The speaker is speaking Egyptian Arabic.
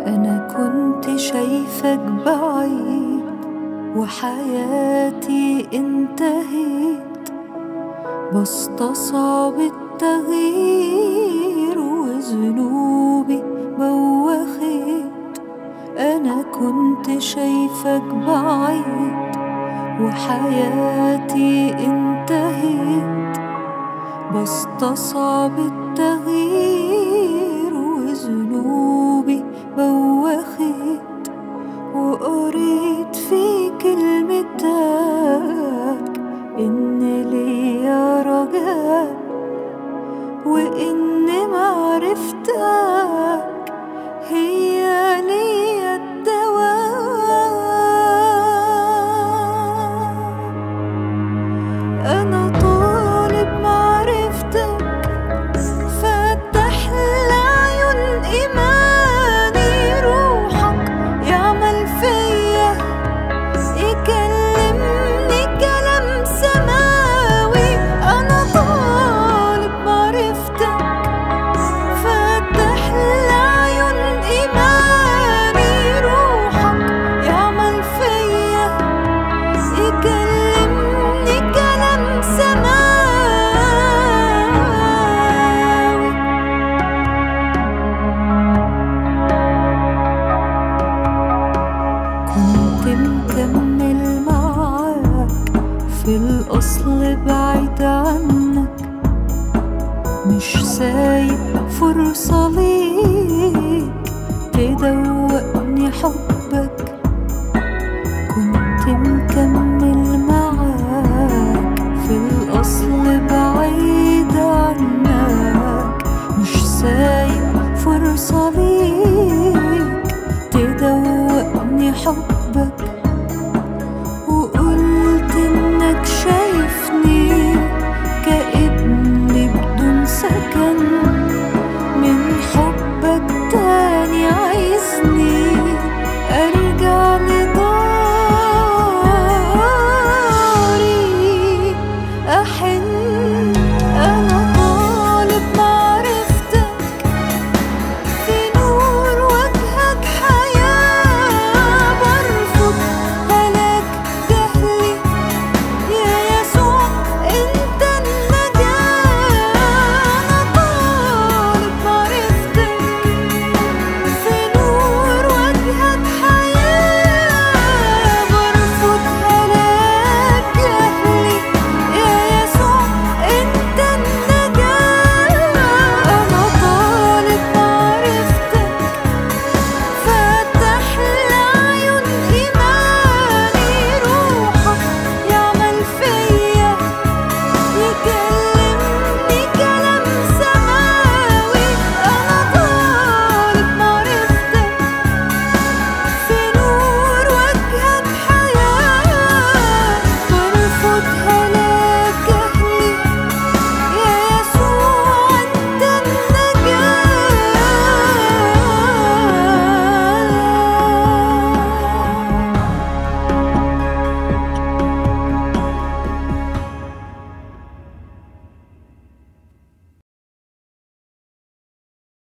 أنا كنت شايفك بعيد وحياتي انتهت بستصعب التغيير وذنوبي بوخت أنا كنت شايفك بعيد وحياتي انتهت بستصعب التغيير وذنوبي بوخت وقريت في كلمتك إن ليا رجاء وإن معرفتك هي ليا الدواء أنا طالب معرفتك فتح لعيون إيماني روحك يعمل فيا يكلمني كلام سماوي أنا طالب معرفتك فتح لعيون إيماني روحك يعمل فيا يكلمني كلام سماوي كنت مكمل معاك في الأصل بعيد عنك مش سايب فرصة ليك تدوقني حبك كنت مكمل معاك في الأصل بعيد عنك مش سايب فرصة ليك تدوقني حبك وقلت إنك شايفني كابني بدون سكن من حبك تاني عايزني أرجع